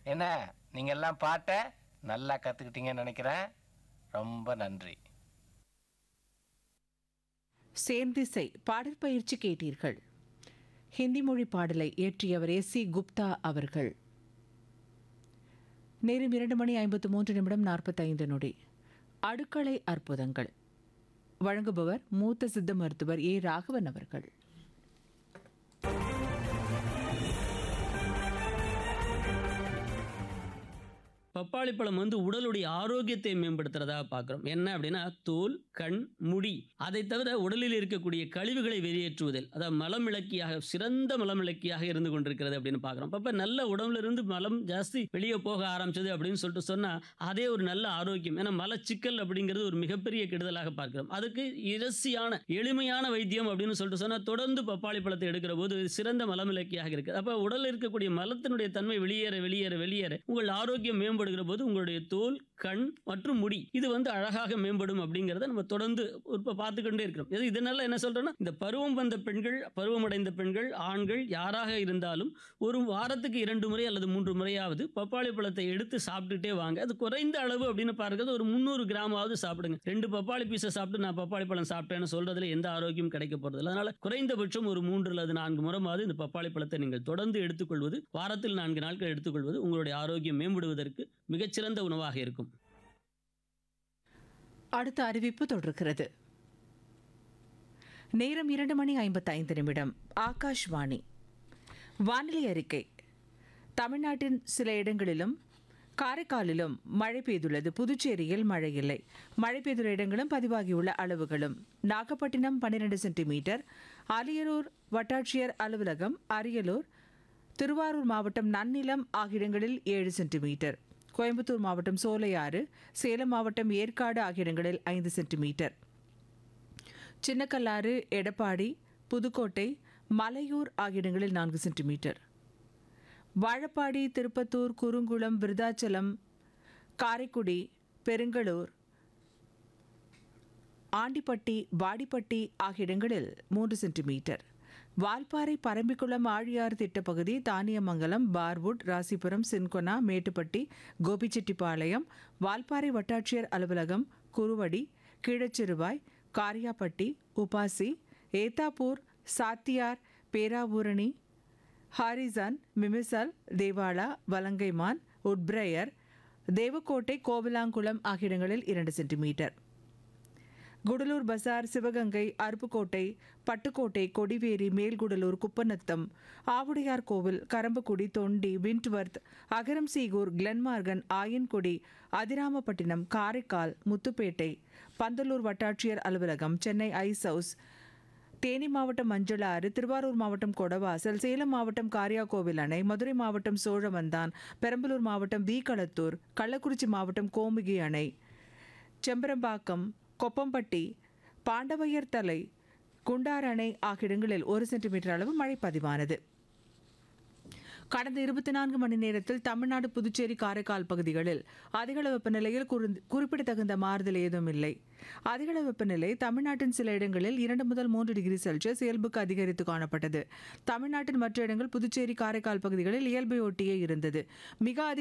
என்ன நீங்கள் எல்லாம் பாட்டை நல்லா கற்றுக்கிட்டீங்கன்னு நினைக்கிறேன் ரொம்ப நன்றி சேர்ந்திசை பாடற்பயிற்சி கேட்டீர்கள் ஹிந்தி மொழி பாடலை இயற்றியவர் எஸ் சி குப்தா அவர்கள் நேரம் இரண்டு மணி ஐம்பத்து மூன்று நிமிடம் நாற்பத்தைந்து நொடி அடுக்களை அற்புதங்கள் வழங்குபவர் மூத்த சித்த மருத்துவர் ஏ ராகவன் அவர்கள் பப்பாளி பழம் வந்து உடலுடைய ஆரோக்கியத்தை மேம்படுத்துறதா பார்க்குறோம் என்ன அப்படின்னா தோல் கண் முடி அதை தவிர உடலில் இருக்கக்கூடிய கழிவுகளை வெளியேற்றுவதில் அதாவது மலம் விளக்கியாக சிறந்த மலம் விளக்கியாக இருந்து கொண்டிருக்கிறது அப்படின்னு பார்க்குறோம் அப்போ நல்ல உடம்புல இருந்து மலம் ஜாஸ்தி வெளியே போக ஆரம்பிச்சது அப்படின்னு சொல்லிட்டு சொன்னால் அதே ஒரு நல்ல ஆரோக்கியம் ஏன்னா மலச்சிக்கல் அப்படிங்கிறது ஒரு மிகப்பெரிய கெடுதலாக பார்க்கிறோம் அதுக்கு இரசியான எளிமையான வைத்தியம் அப்படின்னு சொல்லிட்டு சொன்னால் தொடர்ந்து பப்பாளி பழத்தை எடுக்கிற போது இது சிறந்த மலம் விளக்கியாக இருக்குது அப்போ உடலில் இருக்கக்கூடிய மலத்தினுடைய தன்மை வெளியேற வெளியேற வெளியேற உங்கள் ஆரோக்கியம் மேம்படுகிற போது உங்களுடைய தோல் கண் மற்றும் முடி இது வந்து அழகாக மேம்படும் அப்படிங்கிறத நம்ம தொடர்ந்து இப்போ பார்த்துக்கொண்டே இருக்கிறோம் இது இதனால என்ன சொல்றேன்னா இந்த பருவம் வந்த பெண்கள் பருவமடைந்த பெண்கள் ஆண்கள் யாராக இருந்தாலும் ஒரு வாரத்துக்கு இரண்டு முறை அல்லது மூன்று முறையாவது பப்பாளி பழத்தை எடுத்து சாப்பிட்டுட்டே வாங்க அது குறைந்த அளவு அப்படின்னு பார்க்கறது ஒரு முந்நூறு கிராமாவது சாப்பிடுங்க ரெண்டு பப்பாளி பீஸை சாப்பிட்டு நான் பப்பாளி பழம் சாப்பிட்டேன்னு சொல்றதுல எந்த ஆரோக்கியம் கிடைக்க போறது இல்லை அதனால குறைந்தபட்சம் ஒரு மூன்று அல்லது நான்கு முறைமாவது இந்த பப்பாளி பழத்தை நீங்கள் தொடர்ந்து எடுத்துக்கொள்வது வாரத்தில் நான்கு நாட்கள் எடுத்துக்கொள்வது உங்களுடைய ஆரோக்கியம் மேம்படுவதற்கு மிகச்சிறந்த உணவாக இருக்கும் அடுத்த அறிவிப்பு தொடர்கிறது நேரம் இரண்டு மணி ஐம்பத்தைந்து நிமிடம் ஆகாஷ்வாணி வானிலை அறிக்கை தமிழ்நாட்டின் சில இடங்களிலும் காரைக்காலிலும் மழை பெய்துள்ளது புதுச்சேரியில் மழை இல்லை மழை பெய்துள்ள இடங்களும் பதிவாகியுள்ள அளவுகளும் நாகப்பட்டினம் பன்னிரண்டு சென்டிமீட்டர் அரியலூர் வட்டாட்சியர் அலுவலகம் அரியலூர் திருவாரூர் மாவட்டம் நன்னிலம் ஆகிய இடங்களில் ஏழு சென்டிமீட்டர் கோயம்புத்தூர் மாவட்டம் சோலையாறு சேலம் மாவட்டம் ஏற்காடு ஆகிய இடங்களில் ஐந்து சென்டிமீட்டர் சின்னக்கல்லாறு எடப்பாடி புதுக்கோட்டை மலையூர் ஆகிய இடங்களில் நான்கு சென்டிமீட்டர் வாழப்பாடி திருப்பத்தூர் குறுங்குளம் விருதாச்சலம் காரைக்குடி பெருங்களூர் ஆண்டிப்பட்டி வாடிப்பட்டி ஆகிய இடங்களில் மூன்று சென்டிமீட்டர் வால்பாறை பரம்பிக்குளம் ஆழியார் திட்டப்பகுதி தானியமங்கலம் பார்வுட் ராசிபுரம் சின்கொனா மேட்டுப்பட்டி கோபிச்செட்டிப்பாளையம் வால்பாறை வட்டாட்சியர் அலுவலகம் Kuruvadi Keezhachiruvai Kariyapatti UPASI Ethapur Sathiyar Peravurani Harrison Mimisal Devala Valangaiman Woodbriar Devakottai Kovilankulam ஆகிய இடங்களில் இரண்டு சென்டிமீட்டர் குடலூர் பசார் சிவகங்கை அருப்புக்கோட்டை பட்டுக்கோட்டை கொடிவேரி மேல்குடலூர் குப்பநத்தம் ஆவுடையார் கோவில் கரம்பக்குடி தொண்டி விண்ட்வர்த் அகரம் சீகூர் கிளன்மார்கன் ஆயன்குடி அதிராமப்பட்டினம் காரைக்கால் முத்துப்பேட்டை பந்தலூர் வட்டாட்சியர் அலுவலகம் சென்னை ஐஸ் ஹவுஸ் தேனி மாவட்டம் மஞ்சளாறு திருவாரூர் மாவட்டம் கொடவாசல் சேலம் மாவட்டம் காரியாகோவில் அணை மதுரை மாவட்டம் சோழவந்தான் பெரம்பலூர் மாவட்டம் வீகளத்தூர் கள்ளக்குறிச்சி மாவட்டம் கோமுகி அணை செம்பரம்பாக்கம் கொப்பம்பட்டி பாண்டவையர் தலை குண்டார் அணை ஆகிய இடங்களில் ஒரு சென்டிமீட்டர் அளவு மழை பதிவானது கடந்த இருபத்தி நான்கு மணி நேரத்தில் தமிழ்நாடு புதுச்சேரி காரைக்கால் பகுதிகளில் அதிகளவு வெப்பநிலையில் குறி- குறிப்பிடத்தகுந்த மாறுதல் ஏதும் இல்லை அதிகளவு வெப்பநிலை தமிழ்நாட்டின் சில இடங்களில் இரண்டு முதல் மூன்று டிகிரி செல்சியஸ் இயல்புக்கு அதிகரித்து காணப்பட்டது தமிழ்நாட்டின் மற்ற இடங்கள் புதுச்சேரி காரைக்கால் பகுதிகளில் இயல்பை ஒட்டியே இருந்தது மிக அதிக